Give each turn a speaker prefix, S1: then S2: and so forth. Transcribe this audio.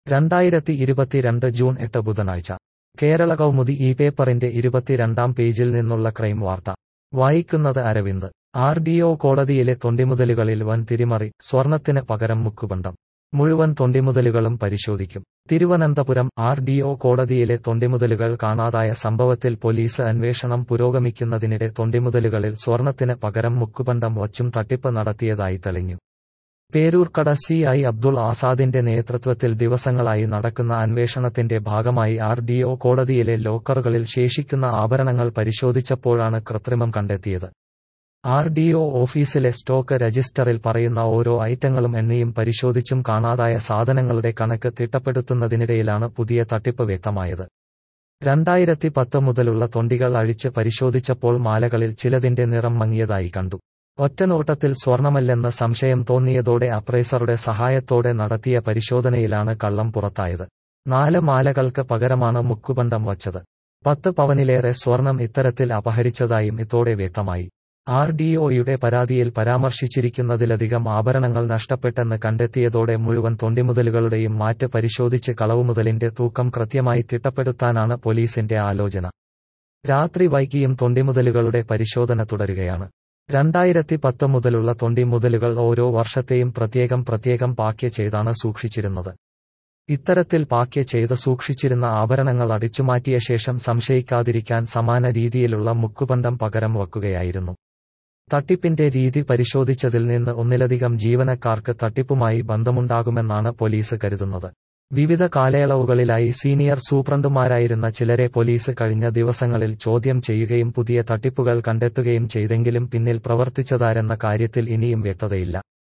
S1: രണ്ടായിരത്തി ഇരുപത്തിരണ്ട് ജൂൺ എട്ട് ബുധനാഴ്ച കേരള കൗമുദി ഈ പേപ്പറിന്റെ ഇരുപത്തിരണ്ടാം പേജിൽ നിന്നുള്ള ക്രൈം വാർത്ത വായിക്കുന്നത് അരവിന്ദ് ആർ ഡി ഒ കോടതിയിലെ തൊണ്ടിമുതലുകളിൽ വൻ തിരിമറി സ്വർണത്തിന് പകരം മുക്കുബണ്ടം മുഴുവൻ തൊണ്ടിമുതലുകളും പരിശോധിക്കും തിരുവനന്തപുരം ആർ ഡി ഒ കോടതിയിലെ തൊണ്ടിമുതലുകൾ കാണാതായ സംഭവത്തിൽ പോലീസ് അന്വേഷണം പുരോഗമിക്കുന്നതിനിടെ തൊണ്ടിമുതലുകളിൽ സ്വർണത്തിന് പകരം മുക്കുബണ്ടം വച്ചും തട്ടിപ്പ് നടത്തിയതായി തെളിഞ്ഞു പേരൂർക്കട സി ഐ അബ്ദുൾ ആസാദിന്റെ നേതൃത്വത്തിൽ ദിവസങ്ങളായി നടക്കുന്ന അന്വേഷണത്തിന്റെ ഭാഗമായി ആർ ഡി ഒ കോടതിയിലെ ലോക്കറുകളിൽ ശേഷിക്കുന്ന ആഭരണങ്ങൾ പരിശോധിച്ചപ്പോഴാണ് കൃത്രിമം കണ്ടെത്തിയത് ആർ ഡി ഒ ഓഫീസിലെ സ്റ്റോക്ക് രജിസ്റ്ററിൽ പറയുന്ന ഓരോ ഐറ്റങ്ങളും എണ്ണിയും പരിശോധിച്ചും കാണാതായ സാധനങ്ങളുടെ കണക്ക് തിട്ടപ്പെടുത്തുന്നതിനിടയിലാണ് പുതിയ തട്ടിപ്പ് വ്യക്തമായത് രണ്ടായിരത്തി പത്ത് മുതലുള്ള തൊണ്ടികൾ അഴിച്ച് പരിശോധിച്ചപ്പോൾ മാലകളിൽ ചിലതിന്റെ നിറം മങ്ങിയതായി കണ്ടു ഒറ്റനോട്ടത്തിൽ സ്വർണമല്ലെന്ന് സംശയം തോന്നിയതോടെ അപ്രൈസറുടെ സഹായത്തോടെ നടത്തിയ പരിശോധനയിലാണ് കള്ളം പുറത്തായത് നാല് മാലകൾക്ക് പകരമാണ് മുക്കുബണ്ടം വച്ചത് പത്ത് പവനിലേറെ സ്വർണം ഇത്തരത്തിൽ അപഹരിച്ചതായും ഇതോടെ വ്യക്തമായി ആർ ഡി ഒയുടെ പരാതിയിൽ പരാമർശിച്ചിരിക്കുന്നതിലധികം ആഭരണങ്ങൾ നഷ്ടപ്പെട്ടെന്ന് കണ്ടെത്തിയതോടെ മുഴുവൻ തൊണ്ടിമുതലുകളുടെയും മാറ്റ് പരിശോധിച്ച് കളവുമുതലിന്റെ തൂക്കം കൃത്യമായി തിട്ടപ്പെടുത്താനാണ് പോലീസിന്റെ ആലോചന രാത്രി വൈകിയും തൊണ്ടിമുതലുകളുടെ പരിശോധന തുടരുകയാണ് രണ്ടായിരത്തി പത്ത് മുതലുള്ള തൊണ്ടിമുതലുകൾ ഓരോ വർഷത്തെയും പ്രത്യേകം പ്രത്യേകം പാക്യ ചെയ്താണ് സൂക്ഷിച്ചിരുന്നത് ഇത്തരത്തിൽ പാക്യ ചെയ്ത് സൂക്ഷിച്ചിരുന്ന ആഭരണങ്ങൾ അടിച്ചുമാറ്റിയ ശേഷം സംശയിക്കാതിരിക്കാൻ സമാന രീതിയിലുള്ള മുക്കുബന്ധം പകരം വയ്ക്കുകയായിരുന്നു തട്ടിപ്പിന്റെ രീതി പരിശോധിച്ചതിൽ നിന്ന് ഒന്നിലധികം ജീവനക്കാർക്ക് തട്ടിപ്പുമായി ബന്ധമുണ്ടാകുമെന്നാണ് പോലീസ് കരുതുന്നത് വിവിധ കാലയളവുകളിലായി സീനിയർ സൂപ്രണ്ടുമാരായിരുന്ന ചിലരെ പോലീസ് കഴിഞ്ഞ ദിവസങ്ങളിൽ ചോദ്യം ചെയ്യുകയും പുതിയ തട്ടിപ്പുകൾ കണ്ടെത്തുകയും ചെയ്തെങ്കിലും പിന്നിൽ പ്രവർത്തിച്ചതാരെന്ന കാര്യത്തിൽ ഇനിയും വ്യക്തതയില്ല